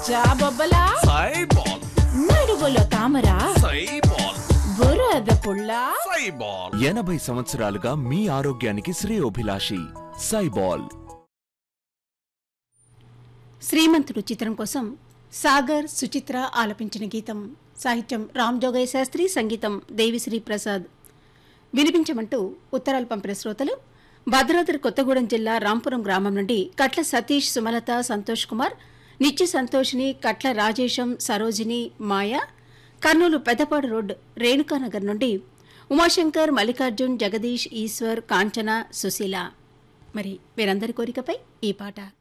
జాబొబ్బలా సైబాల్ నడువులో తామర సైబాల్ బురద పుల్ల సైబాల్ ఎనభై సంవత్సరాలుగా మీ ఆరోగ్యానికి శ్రేయోభిలాషి సైబాల్ శ్రీమంతుడు చిత్రం కోసం సాగర్ సుచిత్ర ఆలపించిన గీతం సాహిత్యం రామ్ జోగయ్య శాస్త్రి సంగీతం దేవిశ్రీ ప్రసాద్ వినిపించమంటూ ఉత్తరాలు పంపిన శ్రోతలు భద్రాద్రి కొత్తగూడెం జిల్లా రాంపురం గ్రామం నుండి కట్ల సతీష్ సుమలత సంతోష్ కుమార్ నిత్య సంతోషిని కట్ల రాజేశం సరోజిని మాయ కర్నూలు పెద్దపాడు రోడ్ రేణుకానగర్ నుండి ఉమాశంకర్ మల్లికార్జున్ జగదీష్ ఈశ్వర్ కాంచన సుశీల మరి వీరందరి కోరికపై ఈ పాట